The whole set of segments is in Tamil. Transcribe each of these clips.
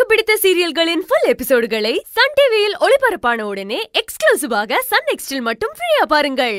பிடித்த சீரியல்களின் ஃபுல் எபிசோடுகளை சன் டிவியில் ஒளிபரப்பான உடனே எக்ஸ்க்ளூசிவாக சன் நெக்ஸ்டில் மட்டும் ஃப்ரீயா பாருங்கள்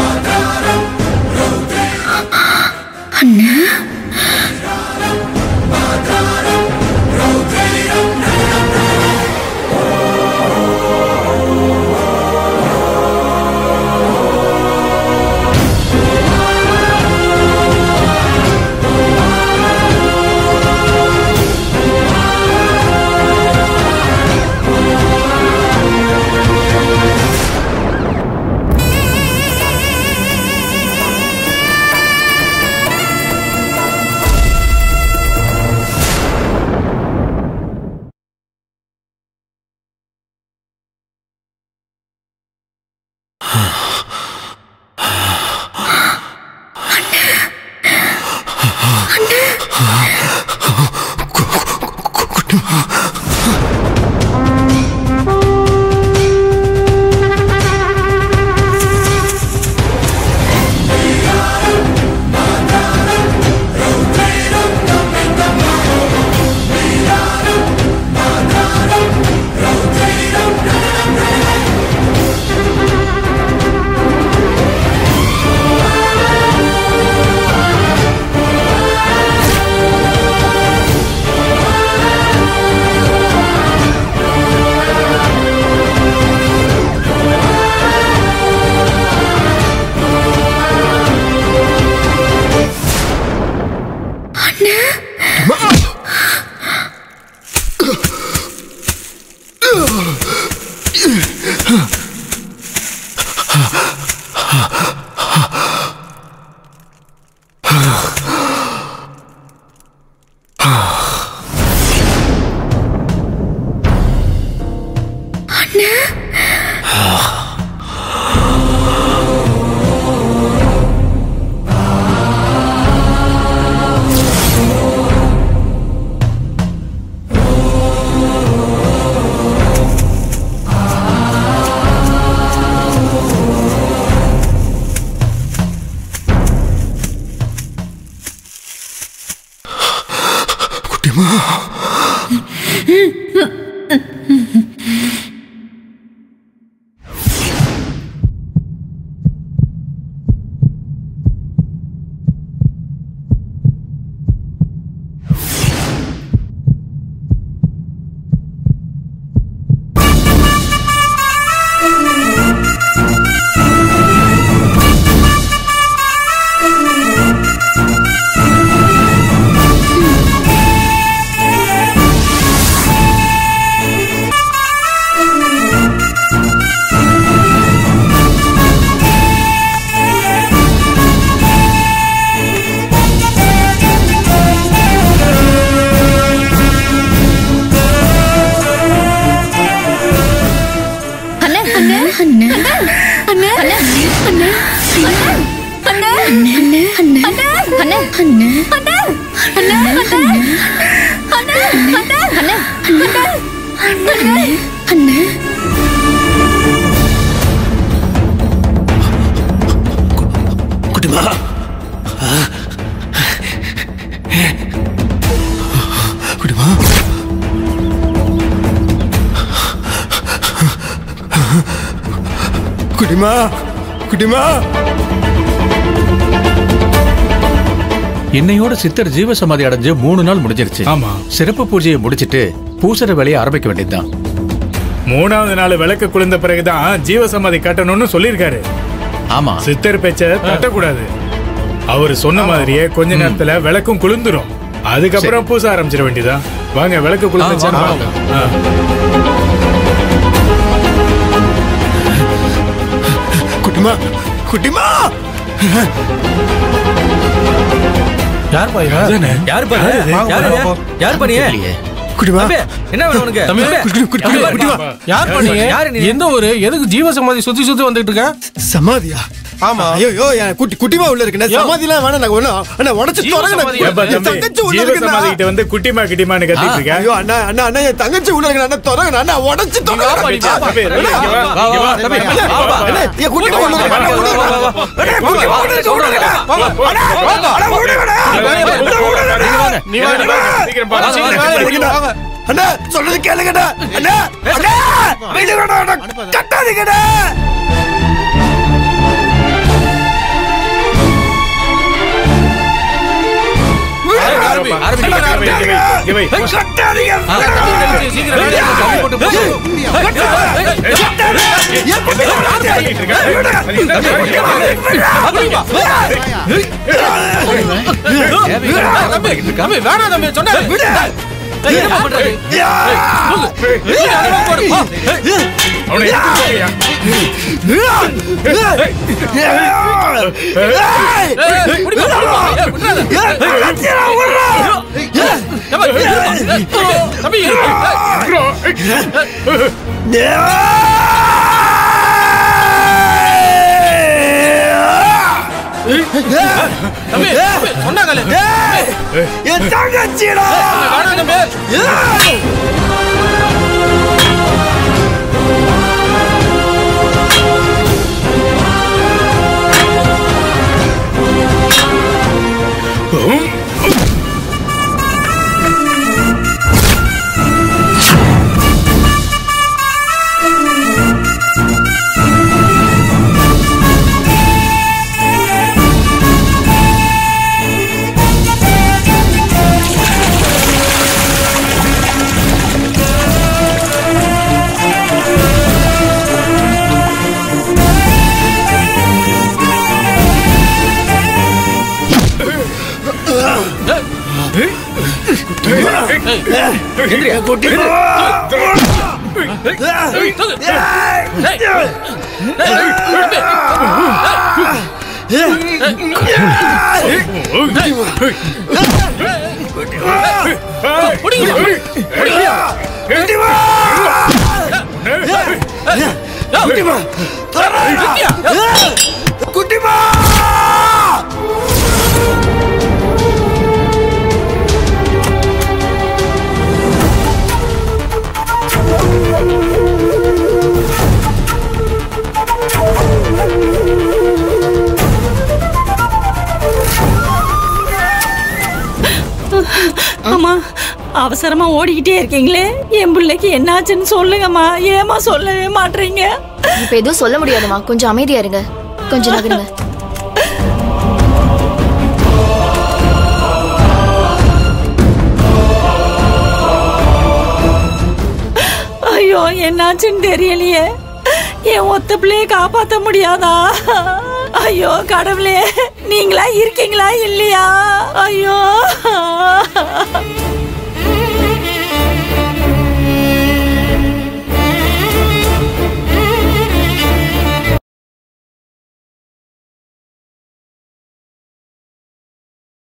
குட்டிமா அண்ணே அண்ணே அண்ணே அண்ணே அண்ணே அண்ணே அண்ணே அண்ணே அண்ணே அண்ணே அண்ணே அண்ணே அண்ணே அண்ணே அண்ணே அண்ணே அண்ணே குட்டிமா குட்டிமா குட்டிமா குட்டிமா இன்னையோட சித்தர் ஜீவசமாதி அடைஞ்சு மூணு நாள் முடிஞ்சிருச்சு ஆமா சிறப்பு பூஜையை முடிச்சிட்டு பூசற வேலையை ஆரம்பிக்க வேண்டியதுதான் மூணாவது நாள் விளக்கு குளிர்ந்த பிறகுதான் ஜீவசமாதி கட்டணும்னு சொல்லியிருக்காரு ஆமா சித்தர் பேச்ச தட்டக்கூடாது அவர் சொன்ன மாதிரியே கொஞ்ச நேரத்துல விளக்கும் குளிர்ந்துரும் அதுக்கப்புறம் பூச ஆரம்பிச்சிட வேண்டியதா வாங்க விளக்கு குளிர்ந்துச்சான்னு ஆ, வாங்க. பார்க்கலாம். ஆ. குட்டிமா குட்டிமா யார் பாருங்க யார் பாரு யார் பண்ணிய தெரியலையே. குட்டிமா என்ன வேணும் உனக்கு தம்பி, குட்டி- குட்டி- குட்டி- குட்டிமா யார் பண்ணீங்க யாரு நீ? எந்த ஊரு எதுக்கு ஜீவ சமாதி சுத்தி சுத்தி வந்துட்டு இருக்க சமாதியா ஆமா ஐயோ ஐயோ, என் குட்டி குட்டிமா உள்ள இருக்குண்ணே யோ. சமாதிலாம் வேணாம் நான் ஒண்ணு அண்ணா உடைச்சு ஜீவ தொடங்க சமாதி ஏப்பா என் தம்பி, தங்கச்சி உள்ள இருக்குண்ணா ஜீவசமாதி கிட்ட வந்து குட்டிமா கிட்டிமான்னு கத்திட்டு இருக்க ஐயோ அண்ணா அண்ணா அண்ணா என் தங்கச்சி உள்ள இருக்கு அண்ணா தொடங்க அண்ணா உடைச்சு தொடங்க தம்பி, தம்பி, இங்க வா, இங்க வா, தம்பி, அண்ணா, வா, வா, அண்ணா, என் குட்டிமா உள்ள இருக்கு அண்ணா, உள்ள இருக்கு. அண்ணா, குட்டிமா உள்ள இருக்கு, உள்ள இருக்கு. அண்ணா, அண்ணா, உள்ள இருக்கு, அண்ணா. நீ வாங்க, நீ வாங்க. சீக்கிரம் பாரு. சீக்கிரம் வாங்க, சீக்கிரம் வாங்க. அண்ணா சொல்றது கேளுங்கடா அண்ணா அண்ணா விடுங்கடா அண்ணா. கட்டாதீங்கடா ஆரம்பி, ஆரம்பி, அண்ணா, ஆரம்பி. கட்டாதீங்க. இங்க வை. கட்டாதீங்க. ஆ, கம்பி கழிச்சு, சீக்கிரம் வெளியே எடுத்து கம்பி போட்டு போடு. அப்படிங்களா? தம்பி, தம்பி, வேணாம் தம்பி, சொன்னாரு. ஏய், என்னப்பா பண்றது? ஏய், தூக்கு. தூக்கு, அந்த பக்கம் போடு. போ. ஏய், அவனை எடுத்துட்டு போறியா? ஏய், ஏய், பிடிப்பா, பிடிப்பா. ஏய், விட்டுறாத. ஏப்பா, இருப்பா. ஏய், தம்பி, இருப்பா. ஏய், தம்பி, தம்பி, சொன்னாங்களே. என் தங்கச்சிடா வேணாம் தம்பி. குட்டிமா அம்மா அவசரமா ஓடிக்கிட்டே இருக்கீங்களே என் பிள்ளைக்கு என்னாச்சுன்னு சொல்லுங்கம்மா ஏமா சொல்லவே மாட்டீங்க இப்ப எதுவும் சொல்ல முடியாதுமா கொஞ்சம் அமைதியா இருங்க கொஞ்சம் நகருங்க ஐயோ என்னாச்சுன்னு தெரியலையே என் ஒத்த பிள்ளைய காப்பாத்த முடியாதா ஐயோ கடவுளே நீங்களா இருக்கீங்களா இல்லையா ஐயோ